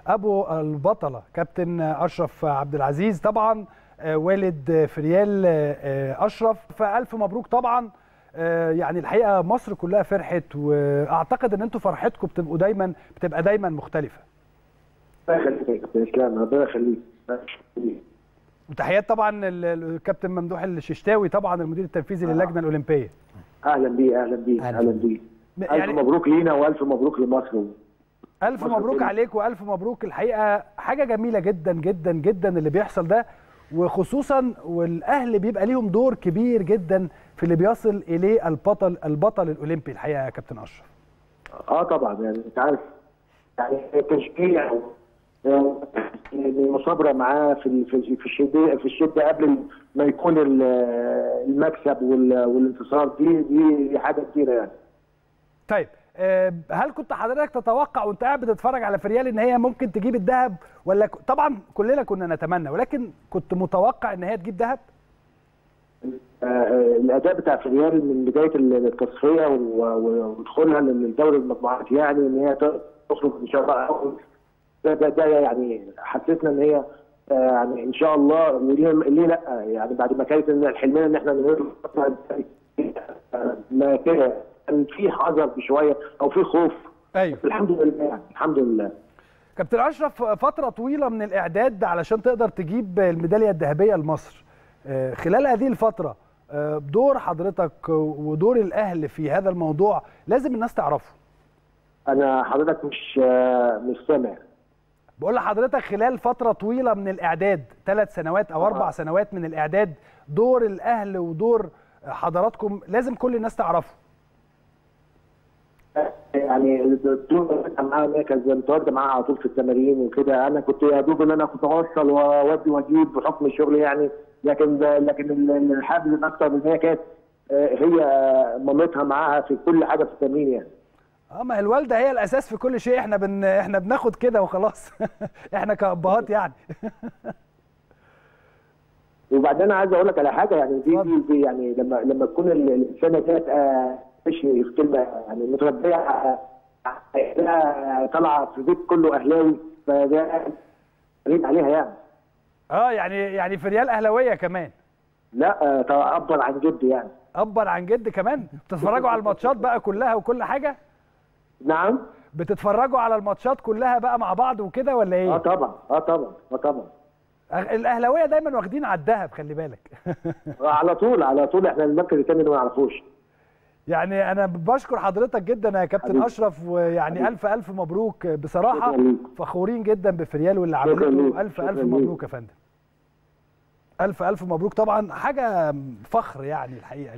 ابو البطله كابتن اشرف عبد العزيز طبعا آه، والد فريال آه، اشرف فالف مبروك طبعا آه، يعني الحقيقه مصر كلها فرحت واعتقد ان انتوا فرحتكم بتبقوا دايما بتبقى دايما مختلفه الله يخليك يا كابتن اسلام ربنا يخليك وتحيات طبعا ال- الكابتن ممدوح الششتاوي طبعا المدير التنفيذي للجنه الاولمبيه اهلا بيه اهلا بيه أهلا. اهلا بيه الف يعني مبروك لينا والف مبروك لمصر الف مصر مبروك كلها. عليك والف مبروك الحقيقه حاجه جميله جدا جدا جدا اللي بيحصل ده وخصوصا والاهل بيبقى ليهم دور كبير جدا في اللي بيصل اليه البطل البطل الاولمبي الحقيقه يا كابتن اشرف اه طبعا يعني انت عارف يعني تشجيع و- المصابره معاه في ال- في في الشده في الشده قبل ما يكون ال- المكسب وال- والانتصار دي دي دي حاجه كتيره يعني طيب آه، هل كنت حضرتك تتوقع وانت قاعد بتتفرج على فريال ان هي ممكن تجيب الذهب ولا ك- طبعا كلنا كنا نتمنى ولكن كنت متوقع ان هي تجيب ذهب آه، الاداء بتاع فريال من بدايه التصفيه و- و- ودخولها لدوري المجموعات يعني ان هي تخرج ان شاء الله أول. ده ده, ده يعني حسسنا ان هي آه، يعني ان شاء الله وليه ليه لا يعني بعد ما كانت إن حلمنا ان احنا نمر الفترة دي، آه، ما كده كان في حذر بشويه او في خوف ايوه الحمد لله يعني الحمد لله كابتن اشرف فتره طويله من الاعداد علشان تقدر تجيب الميداليه الذهبيه لمصر آه، خلال هذه الفتره آه، دور حضرتك ودور الاهل في هذا الموضوع لازم الناس تعرفه انا حضرتك مش آه، مش سامع بقول لحضرتك خلال فتره طويله من الاعداد ثلاث سنوات او آه. اربع سنوات من الاعداد دور الاهل ودور حضراتكم لازم كل الناس تعرفه يعني الدكتور كان معايا هناك كان متواجد معاها على طول في التمارين وكده انا كنت يا دوب ان انا كنت اوصل واودي واجيب بحكم الشغل يعني لكن لكن ال- الحافز الاكثر ان هي كانت آه، هي مامتها معاها في كل حاجه في التمرين يعني اه ما الوالده هي الاساس في كل شيء احنا بن احنا بناخد كده وخلاص احنا كابهات يعني وبعدين انا عايز اقول لك على حاجه يعني دي, دي, اتفضل. دي يعني لما لما تكون ال- الانسانه ديت آه، مش في كلمه يعني متربيه آه، آه، طالعه في بيت كله اهلاوي فده غريب عليها يعني اه يعني يعني في ريال اهلاويه كمان لا آه، تعبر عن جد يعني ابر عن جد كمان بتتفرجوا على الماتشات بقى كلها وكل حاجه نعم بتتفرجوا على الماتشات كلها بقى مع بعض وكده ولا اه ايه طبعا اه طبعا اه طبعا أغ- الاهلاويه دايما واخدين على الذهب خلي بالك على طول على طول احنا المركز الثاني اللي ما نعرفوش يعني انا بشكر حضرتك جدا يا كابتن حبيبي. اشرف ويعني حبيبي. الف الف مبروك بصراحه شكراً ليك. فخورين جدا بفريال واللي شكراً عملته ليك. الف شكراً الف ليك. مبروك يا فندم الف الف مبروك طبعا حاجه فخر يعني الحقيقه